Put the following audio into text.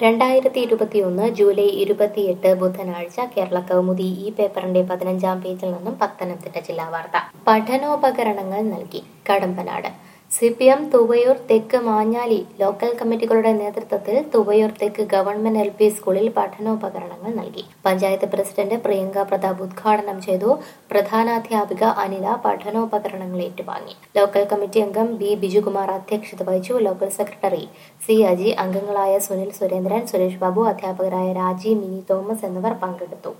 രണ്ടായിരത്തി ഇരുപത്തിയൊന്ന് ജൂലൈ ഇരുപത്തിയെട്ട് ബുധനാഴ്ച കേരള കൗമുദി ഈ പേപ്പറിന്റെ പതിനഞ്ചാം പേജിൽ നിന്നും പത്തനംതിട്ട ജില്ലാ വാർത്ത പഠനോപകരണങ്ങൾ നൽകി Kadampanad C P M Thuvayur തെക്ക് മാഞ്ഞാലി ലോക്കൽ കമ്മിറ്റികളുടെ നേതൃത്വത്തിൽ തുവയൂർ തെക്ക് ഗവൺമെന്റ് എൽ പി സ്കൂളിൽ പഠനോപകരണങ്ങൾ നൽകി പഞ്ചായത്ത് പ്രസിഡന്റ് പ്രിയങ്ക പ്രതാപ് ഉദ്ഘാടനം ചെയ്തു പ്രധാനാധ്യാപിക അനില പഠനോപകരണങ്ങൾ ഏറ്റുവാങ്ങി ലോക്കൽ കമ്മിറ്റി അംഗം ബി ബിജുകുമാർ അധ്യക്ഷത വഹിച്ചു ലോക്കൽ സെക്രട്ടറി സി അജി അംഗങ്ങളായ സുനിൽ സുരേന്ദ്രൻ സുരേഷ് ബാബു അധ്യാപകരായ രാജി മിനി തോമസ് എന്നിവർ പങ്കെടുത്തു